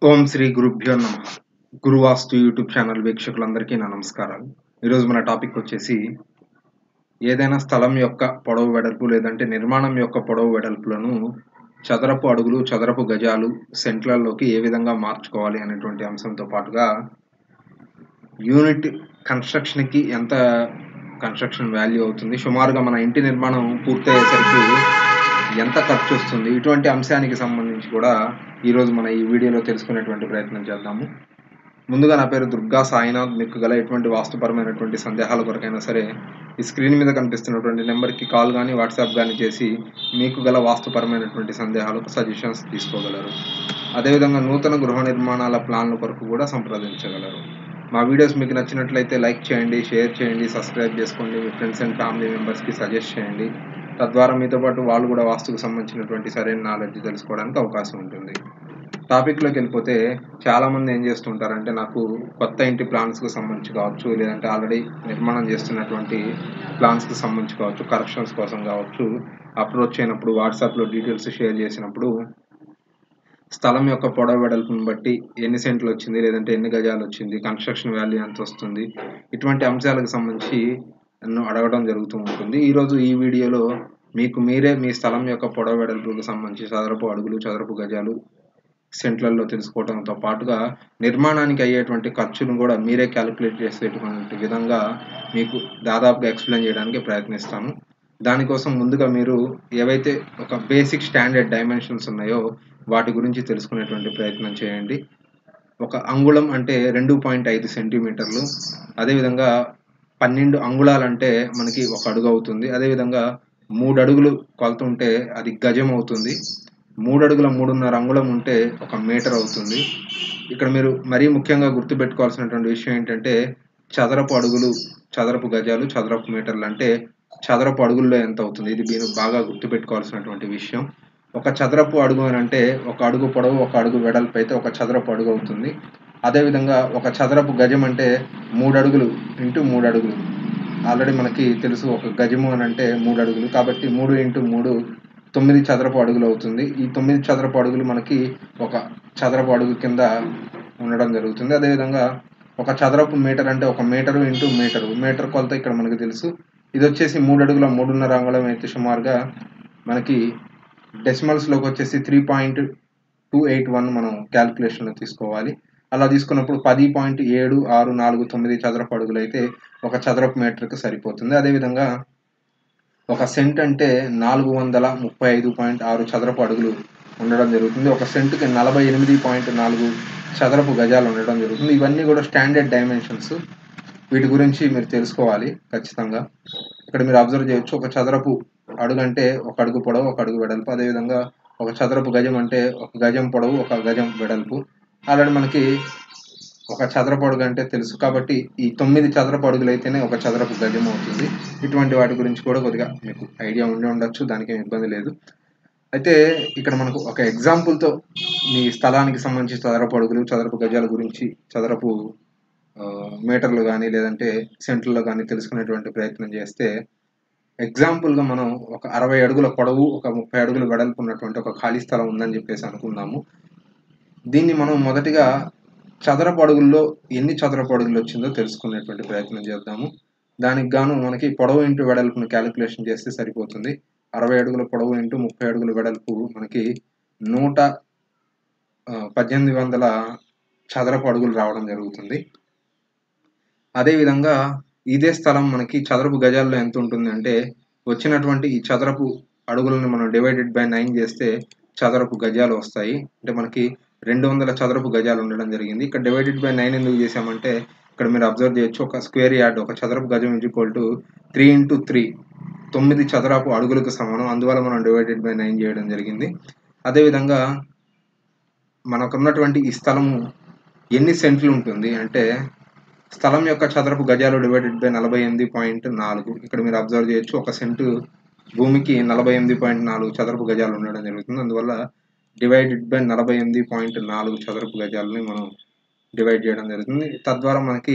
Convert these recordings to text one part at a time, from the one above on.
ఓం శ్రీ గురుభ్యో నమ గురువాస్తు YouTube channel వీక్షకులందరికీ నా నమస్కారాలు ఈరోజు మన టాపిక్ వచ్చేసి ఏదైనా స్థలం యొక్క పొడవు వెడల్పు లేదంటే నిర్మాణం యొక్క పొడవు వెడల్పులను చదరపు అడుగులు చదరపు గజాలు సెంట్లలోకి ఏ విధంగా మార్చుకోవాలి అనేటువంటి అంశంతో పాటుగా యూనిట్ కన్స్ట్రక్షన్కి ఎంత కన్స్ట్రక్షన్ వాల్యూ అవుతుంది సుమారుగా మన ఇంటి నిర్మాణం పూర్తయ్యేసరికి ఎంత ఖర్చు వస్తుంది ఇటువంటి అంశానికి సంబంధించి కూడా ఈరోజు మన ఈ వీడియోలో తెలుసుకునేటువంటి ప్రయత్నం చేద్దాము ముందుగా నా పేరు దుర్గా సాయినాథ్ మీకు గల ఎటువంటి వాస్తుపరమైనటువంటి సందేహాల కొరకైనా సరే ఈ స్క్రీన్ మీద కనిపిస్తున్నటువంటి నెంబర్కి కాల్ కానీ వాట్సాప్ కానీ చేసి మీకు గల వాస్తుపరమైనటువంటి సందేహాలకు సజెషన్స్ తీసుకోగలరు అదేవిధంగా నూతన గృహ నిర్మాణాల ప్లాన్ల కొరకు కూడా సంప్రదించగలరు మా వీడియోస్ మీకు నచ్చినట్లయితే లైక్ చేయండి షేర్ చేయండి సబ్స్క్రైబ్ చేసుకోండి మీ ఫ్రెండ్స్ అండ్ ఫ్యామిలీ మెంబర్స్కి సజెస్ట్ చేయండి తద్వారా మీతో పాటు వాళ్ళు కూడా వాస్తుకు సంబంధించినటువంటి సరైన నాలెడ్జ్ తెలుసుకోవడానికి అవకాశం ఉంటుంది టాపిక్లోకి వెళ్ళిపోతే చాలామంది ఏం చేస్తుంటారంటే నాకు కొత్త ఇంటి ప్లాన్స్కి సంబంధించి కావచ్చు లేదంటే ఆల్రెడీ నిర్మాణం చేస్తున్నటువంటి ప్లాన్స్కి సంబంధించి కావచ్చు కరెక్షన్స్ కోసం కావచ్చు అప్రోచ్ అయినప్పుడు వాట్సాప్లో డీటెయిల్స్ షేర్ చేసినప్పుడు స్థలం యొక్క పొడవు వెడల్పుని బట్టి ఎన్ని సెంట్లు వచ్చింది లేదంటే ఎన్ని గజాలు వచ్చింది కన్స్ట్రక్షన్ వాల్యూ ఎంత వస్తుంది ఇటువంటి అంశాలకు సంబంధించి నన్ను అడగడం జరుగుతూ ఉంటుంది ఈరోజు ఈ వీడియోలో మీకు మీరే మీ స్థలం యొక్క పొడవు వెడల్పుకు సంబంధించి చదరపు అడుగులు చదరపు గజాలు సెంట్లలో తెలుసుకోవడంతో పాటుగా నిర్మాణానికి అయ్యేటువంటి ఖర్చును కూడా మీరే క్యాలిక్యులేట్ చేసేటువంటి విధంగా మీకు దాదాపుగా ఎక్స్ప్లెయిన్ చేయడానికి ప్రయత్నిస్తాను దానికోసం ముందుగా మీరు ఏవైతే ఒక బేసిక్ స్టాండర్డ్ డైమెన్షన్స్ ఉన్నాయో వాటి గురించి తెలుసుకునేటువంటి ప్రయత్నం చేయండి ఒక అంగుళం అంటే రెండు పాయింట్ ఐదు సెంటీమీటర్లు అదేవిధంగా పన్నెండు అంగుళాలంటే మనకి ఒక అడుగు అవుతుంది అదేవిధంగా మూడు అడుగులు కొలత ఉంటే అది గజం అవుతుంది మూడు అడుగుల మూడున్నర అంగుళం ఉంటే ఒక మీటర్ అవుతుంది ఇక్కడ మీరు మరీ ముఖ్యంగా గుర్తుపెట్టుకోవాల్సినటువంటి విషయం ఏంటంటే చదరపు అడుగులు చదరపు గజాలు చదరపు మీటర్లు అంటే చదరపు అడుగుల్లో ఎంత అవుతుంది ఇది మీరు బాగా గుర్తుపెట్టుకోవాల్సినటువంటి విషయం ఒక చదరపు అడుగు అని అంటే ఒక అడుగు పొడవు ఒక అడుగు వెడల్పు అయితే ఒక చదరపు అడుగు అవుతుంది అదేవిధంగా ఒక చదరపు గజం అంటే మూడు అడుగులు ఇంటూ మూడు అడుగులు ఆల్రెడీ మనకి తెలుసు ఒక గజము అని అంటే మూడు అడుగులు కాబట్టి మూడు ఇంటూ మూడు తొమ్మిది చదరపు అడుగులు అవుతుంది ఈ తొమ్మిది చదరపు అడుగులు మనకి ఒక చదరపు అడుగు కింద ఉండడం జరుగుతుంది అదేవిధంగా ఒక చదరపు మీటర్ అంటే ఒక మీటరు ఇంటూ మీటరు మీటర్ కొలత ఇక్కడ మనకి తెలుసు ఇది వచ్చేసి మూడు అడుగుల మూడున్నర అంగుళం అయితే సుమారుగా మనకి డెసిమల్స్లోకి వచ్చేసి three point two eight one మనం క్యాల్కులేషన్లో తీసుకోవాలి అలా తీసుకున్నప్పుడు పది పాయింట్ ఏడు ఆరు నాలుగు తొమ్మిది చదరపు అడుగులు అయితే ఒక చదరపు మీటర్కి సరిపోతుంది అదేవిధంగా ఒక సెంట్ అంటే నాలుగు వందల ముప్పై ఐదు పాయింట్ ఆరు చదరపు అడుగులు ఉండడం జరుగుతుంది ఒక సెంటుకి నలభై ఎనిమిది పాయింట్ నాలుగు చదరపు గజాలు ఉండడం జరుగుతుంది ఇవన్నీ కూడా స్టాండర్డ్ డైమెన్షన్స్ వీటి గురించి మీరు తెలుసుకోవాలి ఖచ్చితంగా ఇక్కడ మీరు అబ్జర్వ్ చేయొచ్చు ఒక చదరపు అడుగు అంటే ఒక అడుగు పొడవు ఒక అడుగు వెడల్పు అదేవిధంగా ఒక చదరపు గజం అంటే ఒక గజం పొడవు ఒక గజం వెడల్పు ఆల్రెడీ మనకి ఒక చదరపు అడుగు అంటే తెలుసు కాబట్టి ఈ తొమ్మిది చదరపు అడుగులు అయితేనే ఒక చదరపు గజం అవుతుంది ఇటువంటి వాటి గురించి కూడా కొద్దిగా మీకు ఐడియా ఉండి ఉండొచ్చు దానికి ఇబ్బంది లేదు అయితే ఇక్కడ మనకు ఒక ఎగ్జాంపుల్తో మీ స్థలానికి సంబంధించి చదరపు అడుగులు చదరపు గజాల గురించి చదరపు మీటర్లు కానీ లేదంటే సెంటర్లో కానీ తెలుసుకునేటువంటి ప్రయత్నం చేస్తే ఎగ్జాంపుల్గా మనం ఒక అరవై అడుగుల పొడవు ఒక ముప్పై అడుగుల వెడల్పు ఉన్నటువంటి ఒక ఖాళీ స్థలం ఉందని చెప్పేసి అనుకుందాము దీన్ని మనం మొదటిగా చదరపు అడుగుల్లో ఎన్ని చదరపు అడుగులు వచ్చిందో తెలుసుకునేటువంటి ప్రయత్నం చేద్దాము దానికి గాను మనకి పొడవు ఇంటూ వెడల్పును క్యాలిక్యులేషన్ చేస్తే సరిపోతుంది అరవై అడుగుల పొడవు ఇంటూ ముప్పై అడుగుల వెడల్పు మనకి నూట పద్దెనిమిది వందల చదరపు అడుగులు రావడం జరుగుతుంది అదేవిధంగా ఇదే స్థలం మనకి చదరపు గజాల్లో ఎంత ఉంటుంది అంటే వచ్చినటువంటి ఈ చదరపు అడుగులను మనం డివైడెడ్ బై నైన్ చేస్తే చదరపు గజాలు వస్తాయి అంటే మనకి రెండు వందల చదరపు గజాలు ఉండడం జరిగింది ఇక్కడ డివైడెడ్ బై నైన్ ఎందుకు చేసామంటే ఇక్కడ మీరు అబ్జర్వ్ చేయొచ్చు ఒక స్క్వేర్ యార్డ్ ఒక చదరపు గజం is equal to three into three తొమ్మిది చదరపు అడుగులకు సమానం అందువల్ల మనం డివైడెడ్ బై నైన్ చేయడం జరిగింది అదేవిధంగా మనకున్నటువంటి ఈ స్థలము ఎన్ని సెంట్లు ఉంటుంది అంటే స్థలం యొక్క చదరపు గజాలు డివైడెడ్ బై నలభై ఎనిమిది పాయింట్ నాలుగు ఇక్కడ మీరు అబ్జర్వ్ చేయొచ్చు ఒక సెంటు భూమికి నలభై ఎనిమిది పాయింట్ నాలుగు చదరపు గజాలు ఉండడం జరుగుతుంది అందువల్ల డివైడెడ్ బై నలభై ఎనిమిది పాయింట్ నాలుగు చదరపు గజాలని మనం డివైడ్ చేయడం జరుగుతుంది తద్వారా మనకి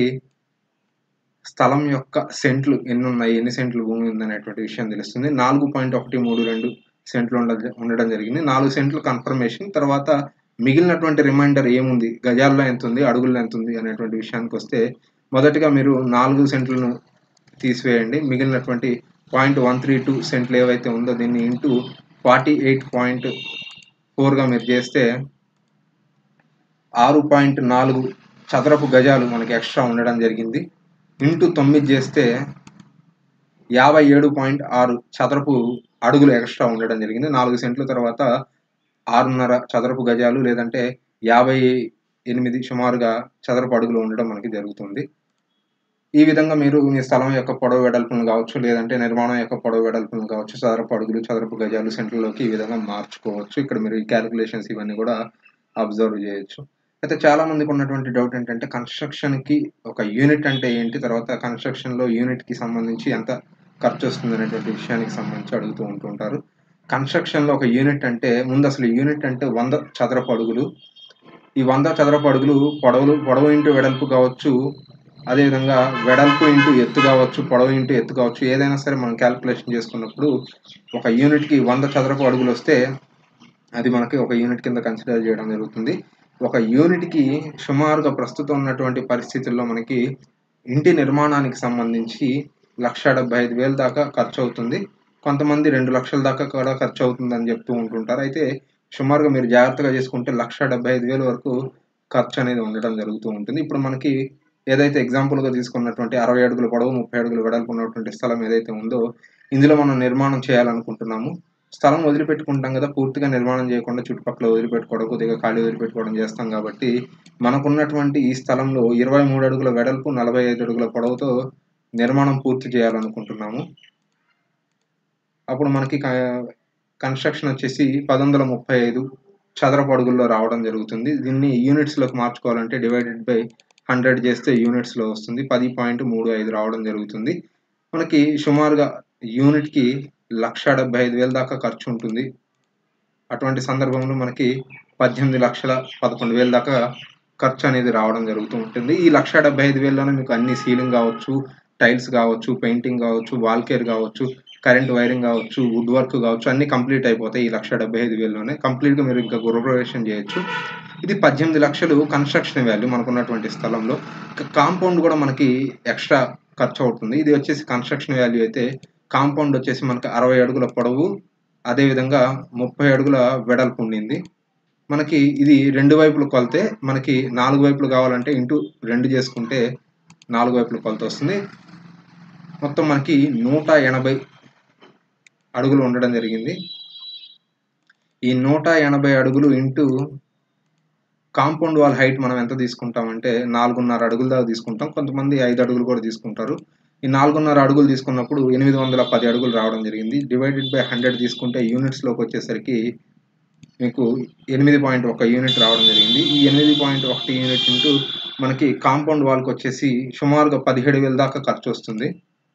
స్థలం యొక్క సెంట్లు ఎన్ని ఉన్నాయి ఎన్ని సెంట్లు భూమి ఉందనేటువంటి విషయం తెలుస్తుంది నాలుగు పాయింట్ ఒకటి మూడు రెండు సెంట్లు ఉండ ఉండడం జరిగింది నాలుగు సెంట్లు కన్ఫర్మేషన్ తర్వాత మిగిలినటువంటి రిమైండర్ ఏముంది గజాల్లో ఎంత ఉంది అడుగుల్లో ఎంత ఉంది అనేటువంటి విషయానికి వస్తే మొదటిగా మీరు నాలుగు సెంట్లను తీసివేయండి మిగిలినటువంటి పాయింట్ వన్ త్రీ టూ సెంట్లు ఏవైతే ఉందో దీన్ని ఇంటూ ఫార్టీ ఎయిట్ పాయింట్ ఫోర్గా మీరు చేస్తే ఆరు పాయింట్ నాలుగు చదరపు గజాలు మనకి ఎక్స్ట్రా ఉండడం జరిగింది ఇంటూ తొమ్మిది చేస్తే యాభై ఏడు పాయింట్ ఆరు చదరపు అడుగులు ఎక్స్ట్రా ఉండడం జరిగింది నాలుగు సెంట్ల తర్వాత ఆరున్నర చదరపు గజాలు లేదంటే యాభై ఎనిమిది సుమారుగా చదరపు అడుగులు ఉండడం మనకి జరుగుతుంది ఈ విధంగా మీరు మీ స్థలం యొక్క పొడవు వెడల్పును కావచ్చు లేదంటే నిర్మాణం యొక్క పొడవు వెడల్పును కావచ్చు చదరపు అడుగులు చదరపు గజాలు సెంట్రలోకి ఈ విధంగా మార్చుకోవచ్చు ఇక్కడ మీరు ఈ క్యాలిక్యులేషన్స్ ఇవన్నీ కూడా అబ్జర్వ్ చేయొచ్చు అయితే చాలా మందికి ఉన్నటువంటి డౌట్ ఏంటంటే కన్స్ట్రక్షన్ కి ఒక యూనిట్ అంటే ఏంటి తర్వాత కన్స్ట్రక్షన్ లో యూనిట్ కి సంబంధించి ఎంత ఖర్చు వస్తుంది అనేటువంటి విషయానికి సంబంధించి అడుగుతూ ఉంటుంటారు కన్స్ట్రక్షన్ లో ఒక యూనిట్ అంటే ముందు అసలు యూనిట్ అంటే వంద చదరపు అడుగులు ఈ వంద చదరపు అడుగులు పొడవులు పొడవు ఇంటూ వెడల్పు కావచ్చు అదేవిధంగా వెడల్పు ఇంటూ ఎత్తు కావచ్చు పొడవు ఇంటూ ఎత్తు కావచ్చు ఏదైనా సరే మనం క్యాలిక్యులేషన్ చేసుకున్నప్పుడు ఒక యూనిట్కి వంద చదరపు అడుగులు వస్తే అది మనకి ఒక యూనిట్ కింద కన్సిడర్ చేయడం జరుగుతుంది ఒక యూనిట్కి సుమారుగా ప్రస్తుతం ఉన్నటువంటి పరిస్థితుల్లో మనకి ఇంటి నిర్మాణానికి సంబంధించి లక్ష డెబ్బై ఐదు వేల దాకా ఖర్చు అవుతుంది కొంతమంది రెండు లక్షల దాకా కూడా ఖర్చు అవుతుందని చెప్తూ ఉంటుంటారు అయితే సుమారుగా మీరు జాగ్రత్తగా చేసుకుంటే లక్ష డెబ్బై ఐదు వేల వరకు ఖర్చు అనేది ఉండడం జరుగుతూ ఉంటుంది ఇప్పుడు మనకి ఏదైతే ఎగ్జాంపుల్గా తీసుకున్నటువంటి అరవై అడుగుల పొడవు ముప్పై అడుగుల వెడల్పు ఉన్నటువంటి స్థలం ఏదైతే ఉందో ఇందులో మనం నిర్మాణం చేయాలనుకుంటున్నాము స్థలం వదిలిపెట్టుకుంటాం కదా పూర్తిగా నిర్మాణం చేయకుండా చుట్టుపక్కల వదిలిపెట్టుకోవడం కొద్దిగా ఖాళీ వదిలిపెట్టుకోవడం చేస్తాం కాబట్టి మనకున్నటువంటి ఈ స్థలంలో ఇరవై మూడు అడుగుల వెడల్పు నలభై ఐదు అడుగుల పొడవుతో నిర్మాణం పూర్తి చేయాలనుకుంటున్నాము అప్పుడు మనకి కన్స్ట్రక్షన్ వచ్చేసి పది వందల ముప్పై ఐదు చదరపు అడుగుల్లో రావడం జరుగుతుంది దీన్ని యూనిట్స్లోకి మార్చుకోవాలంటే డివైడెడ్ బై హండ్రెడ్ చేస్తే యూనిట్స్లో వస్తుంది పది పాయింట్ మూడు ఐదు రావడం జరుగుతుంది మనకి సుమారుగా యూనిట్కి లక్ష డెబ్బై ఐదు వేల దాకా ఖర్చు ఉంటుంది అటువంటి సందర్భంలో మనకి పద్దెనిమిది లక్షల పదకొండు వేల దాకా ఖర్చు అనేది రావడం జరుగుతూ ఉంటుంది ఈ లక్ష డెబ్బై ఐదు వేలలోనే మీకు అన్ని సీలింగ్ కావచ్చు టైల్స్ కావచ్చు పెయింటింగ్ కావచ్చు వాల్ కేర్ కావచ్చు కరెంట్ వైరింగ్ కావచ్చు వుడ్ వర్క్ కావచ్చు అన్ని కంప్లీట్ అయిపోతాయి ఈ లక్ష డెబ్బై ఐదు వేలలోనే కంప్లీట్గా మీరు ఇంకా గృహప్రవేశం చేయొచ్చు ఇది పద్దెనిమిది లక్షలు కన్స్ట్రక్షన్ వాల్యూ మనకున్నటువంటి స్థలంలో కాంపౌండ్ కూడా మనకి ఎక్స్ట్రా ఖర్చు అవుతుంది ఇది వచ్చేసి కన్స్ట్రక్షన్ వాల్యూ అయితే కాంపౌండ్ వచ్చేసి మనకి అరవై అడుగుల పొడవు అదేవిధంగా ముప్పై అడుగుల వెడల్పు ఉండింది మనకి ఇది రెండు వైపులు కొలితే మనకి నాలుగు వైపులు కావాలంటే ఇంటూ రెండు చేసుకుంటే నాలుగు వైపులు కొలత వస్తుంది మొత్తం మనకి నూట ఎనభై అడుగులు ఉండడం జరిగింది ఈ నూట ఎనభై అడుగులు ఇంటూ కాంపౌండ్ వాల్ హైట్ మనం ఎంత తీసుకుంటామంటే నాలుగున్నర అడుగుల దాకా తీసుకుంటాం కొంతమంది ఐదు అడుగులు కూడా తీసుకుంటారు ఈ నాలుగున్నర అడుగులు తీసుకున్నప్పుడు ఎనిమిది వందల పది అడుగులు రావడం జరిగింది డివైడెడ్ బై హండ్రెడ్ తీసుకుంటే యూనిట్స్లోకి వచ్చేసరికి మీకు ఎనిమిది పాయింట్ ఒక యూనిట్ రావడం జరిగింది ఈ ఎనిమిది పాయింట్ ఒకటి యూనిట్ ఇంటూ మనకి కాంపౌండ్ వాల్కి వచ్చేసి సుమారుగా పదిహేడు వేల దాకా ఖర్చు వస్తుంది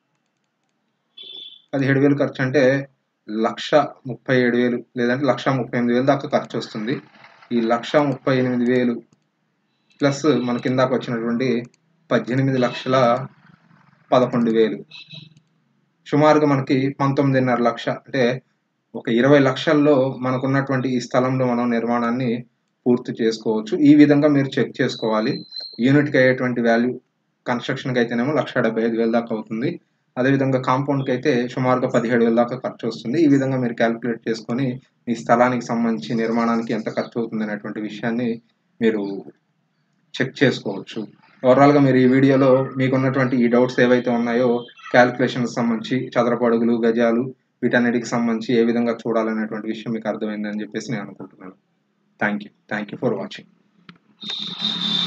పదిహేడు వేలు ఖర్చు అంటే లక్ష ముప్పై ఏడు వేలు లేదంటే లక్ష ముప్పై ఎనిమిది వేలు దాకా ఖర్చు వస్తుంది ఈ లక్ష ముప్పై ఎనిమిది వేలు ప్లస్ మన కిందాక వచ్చినటువంటి పద్దెనిమిది లక్షల పదకొండు వేలు సుమారుగా మనకి పంతొమ్మిదిన్నర లక్ష అంటే ఒక ఇరవై లక్షల్లో మనకున్నటువంటి ఈ స్థలంలో మనం నిర్మాణాన్ని పూర్తి చేసుకోవచ్చు ఈ విధంగా మీరు చెక్ చేసుకోవాలి యూనిట్కి అయ్యేటువంటి వాల్యూ కన్స్ట్రక్షన్కి అయితేనేమో లక్ష డెబ్బై ఐదు వేల దాకా అవుతుంది అదేవిధంగా కాంపౌండ్కి అయితే సుమారుగా పదిహేడు వేల దాకా ఖర్చు వస్తుంది ఈ విధంగా మీరు క్యాలిక్యులేట్ చేసుకొని మీ స్థలానికి సంబంధించి నిర్మాణానికి ఎంత ఖర్చు అవుతుంది అనేటువంటి విషయాన్ని మీరు చెక్ చేసుకోవచ్చు ఓవరాల్గా మీరు ఈ వీడియోలో మీకు ఉన్నటువంటి ఈ డౌట్స్ ఏవైతే ఉన్నాయో క్యాలిక్యులేషన్కి సంబంధించి చదరపు అడుగులు గజాలు వీటన్నిటికి సంబంధించి ఏ విధంగా చూడాలనేటువంటి విషయం మీకు అర్థమైందని చెప్పేసి నేను అనుకుంటున్నాను thank you thank you for watching